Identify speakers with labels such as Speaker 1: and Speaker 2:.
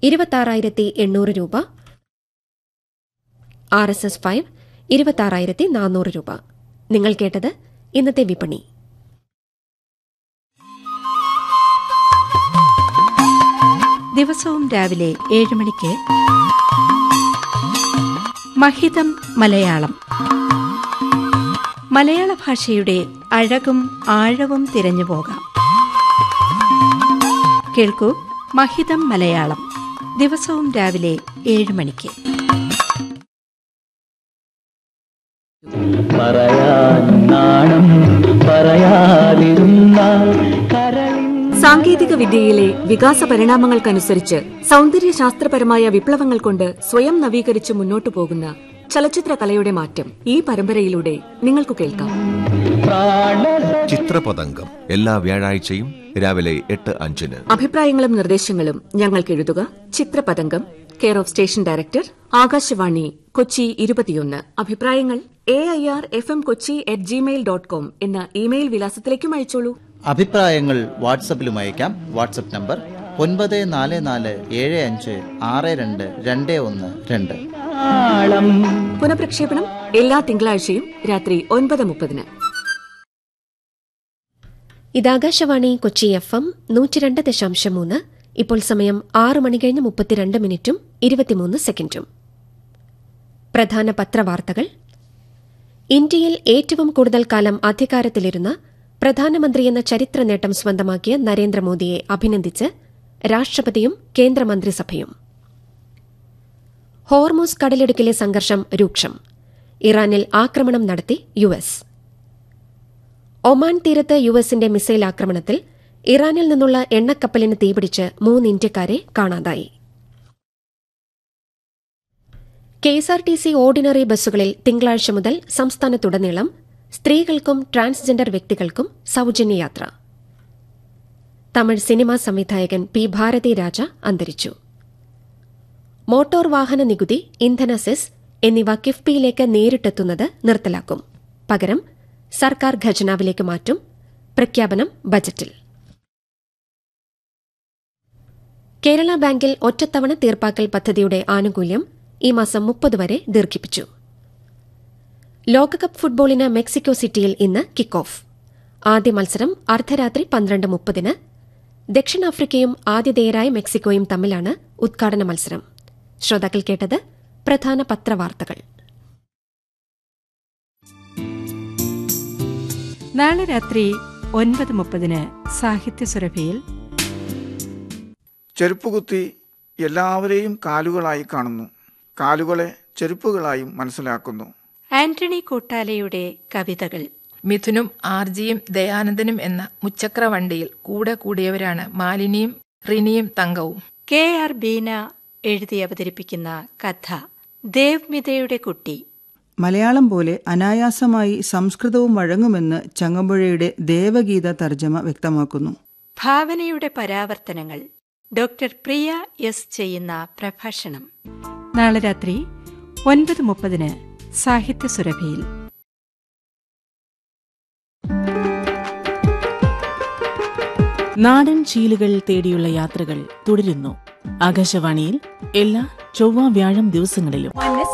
Speaker 1: ഇരുപത്താറായിരത്തി എണ്ണൂറ് രൂപ R S S five ഇരുപത്താറായിരത്തി നാനൂറ് രൂപ നിങ്ങൾ കേട്ടത് ഇന്നത്തെ വിപണി
Speaker 2: ദിവസവും രാവിലെ ഏഴ് മണിക്ക് മഹിതം മലയാളം മലയാള ഭാഷയുടെ അഴകും ആഴവും തിരഞ്ഞു പോകാം കേൾക്കൂ മഹിതം മലയാളം ദിവസവും രാവിലെ ഏഴ് മണിക്ക്
Speaker 3: പറയാൻ നാണം പറയാതിരുന്നാൽ കരളിൻ
Speaker 4: സാങ്കേതിക വിദ്യയിലെ വികാസ പരിണാമങ്ങൾക്കനുസരിച്ച് സൗന്ദര്യശാസ്ത്രപരമായ വിപ്ലവങ്ങൾ കൊണ്ട് സ്വയം നവീകരിച്ച് മുന്നോട്ടു പോകുന്ന ചലച്ചിത്ര കലയുടെ മാറ്റം ഈ പരമ്പരയിലൂടെ നിങ്ങൾക്ക് കേൾക്കാം
Speaker 5: ചിത്രപതംഗം എല്ലാ വ്യാഴാഴ്ചയും രാവിലെ എട്ട് അഞ്ചിന്
Speaker 4: അഭിപ്രായങ്ങളും നിർദ്ദേശങ്ങളും ഞങ്ങൾക്ക് എഴുതുക Chithrapathangam care of station director Akashvani Kochi ഇരുപത്തിയൊന്ന് അഭിപ്രായങ്ങൾ A I R F M Kochi at Gmail dot com എന്ന ഇമെയിൽ വിലാസത്തിലേക്കും അയച്ചോളൂ
Speaker 6: അഭിപ്രായങ്ങൾ വാട്സപ്പിലും അയക്കാം വാട്സപ്പ് നമ്പർ ഒൻപത് നാല് നാല് ഏഴ് അഞ്ച് ആറ് രണ്ട് രണ്ട് ഒന്ന് രണ്ട്
Speaker 3: നാളം
Speaker 4: പുനഃപ്രക്ഷേപണം എല്ലാ തിങ്കളാഴ്ചയും രാത്രി ഒൻപത് മുപ്പതിന്
Speaker 1: ഇതാകാശവാണി കൊച്ചി എഫ് എം നൂറ്റിരണ്ട് ദശാംശം മൂന്ന് ഇപ്പോൾ സമയം ആറ് മണി കഴിഞ്ഞ് മുപ്പത്തിരണ്ട് മിനിറ്റും ഇരുപത്തിമൂന്ന് സെക്കൻഡും പ്രധാന പത്രവാർത്തകൾ ഇന്ത്യയിൽ ഏറ്റവും കൂടുതൽ കാലം അധികാരത്തിലിരുന്ന പ്രധാനമന്ത്രിയെന്ന ചരിത്ര നേട്ടം സ്വന്തമാക്കിയ നരേന്ദ്രമോദിയെ അഭിനന്ദിച്ച് രാഷ്ട്രപതിയും കേന്ദ്രമന്ത്രിസഭയും ഹോർമോസ് കടലിടുക്കിലെ സംഘർഷം രൂക്ഷം ഇറാനിൽ ആക്രമണം നടത്തി യു എസ് ഒമാൻ തീരത്ത് യു എസിന്റെ മിസൈൽ ആക്രമണത്തിൽ ഇറാനിൽ നിന്നുള്ള എണ്ണക്കപ്പലിന് തീപിടിച്ച് മൂന്ന് ഇന്ത്യക്കാരെ കാണാതായി കെഎസ്ആർടിസി ഓർഡിനറി ബസ്സുകളിൽ തിങ്കളാഴ്ച മുതൽ സംസ്ഥാനത്തുടനീളം സ്ത്രീകൾക്കും ട്രാൻസ്ജെൻഡർ വ്യക്തികൾക്കും സൌജന്യ യാത്ര തമിഴ് സിനിമാ സംവിധായകൻ പി ഭാരതി രാജ അന്തരിച്ചു മോട്ടോർ വാഹന നികുതി ഇന്ധന സെസ് എന്നിവ കിഫ്ബിയിലേക്ക് നേരിട്ടെത്തുന്നത് നിർത്തലാക്കും പകരം സർക്കാർ ഖജനാവിലേക്ക് മാറ്റും പ്രഖ്യാപനം ബജറ്റിൽ കേരള ബാങ്കിൽ ഒറ്റത്തവണ തീർപ്പാക്കൽ പദ്ധതിയുടെ ആനുകൂല്യം ഈ മാസം മുപ്പത് വരെ ദീർഘിപ്പിച്ചു ലോകകപ്പ് ഫുട്ബോളിന് മെക്സിക്കോ സിറ്റിയിൽ ഇന്ന് കിക്ക് ഓഫ് ആദ്യ മത്സരം അർദ്ധരാത്രി പന്ത്രണ്ട് മുപ്പതിന് ദക്ഷിണാഫ്രിക്കയും ആതിഥേയരായ മെക്സിക്കോയും തമ്മിലാണ് ഉദ്ഘാടന മത്സരം ശ്രോതാക്കൾ കേട്ടത് പ്രധാന പത്രവാർത്തകൾ
Speaker 2: നാളെ രാത്രി ഒൻപത് മുപ്പതിന് സാഹിത്യ സുരഭിയിൽ
Speaker 7: ചെരുപ്പുകുത്തി എല്ലാവരെയും കാലുകളായി കാണുന്നു കാലുകളെ ചെരുപ്പുകളായും മനസ്സിലാക്കുന്നു
Speaker 2: ആന്റണി കൂട്ടാലയുടെ കവിതകൾ
Speaker 8: മിഥുനും ആർജിയും ദയാനന്ദനും എന്ന മുച്ചക്ര വണ്ടിയിൽ കൂടെ കൂടിയവരാണ് മാലിനിയും റിനിയും തങ്കവും
Speaker 2: കെ ആർ ബീന എഴുതി അവതരിപ്പിക്കുന്ന കഥ ദേവ്മിതയുടെ കുട്ടി
Speaker 9: മലയാളം പോലെ അനായാസമായി സംസ്കൃതവും വഴങ്ങുമെന്ന് ചങ്ങമ്പുഴയുടെ ദേവഗീത തർജ്ജമ വ്യക്തമാക്കുന്നു
Speaker 2: ഭാവനയുടെ പരാവർത്തനങ്ങൾ ഡോക്ടർ പ്രിയ എസ് ചെയ്യുന്ന പ്രഭാഷണം നാളെ രാത്രി ഒൻപത് മുപ്പതിന് സാഹിത്യ സുരഭിയിൽ
Speaker 10: നാടൻ ശീലുകൾ തേടിയുള്ള യാത്രകൾ തുടരുന്നു ആകാശവാണിയിൽ എല്ലാ ചൊവ്വ വ്യാഴം ദിവസങ്ങളിലും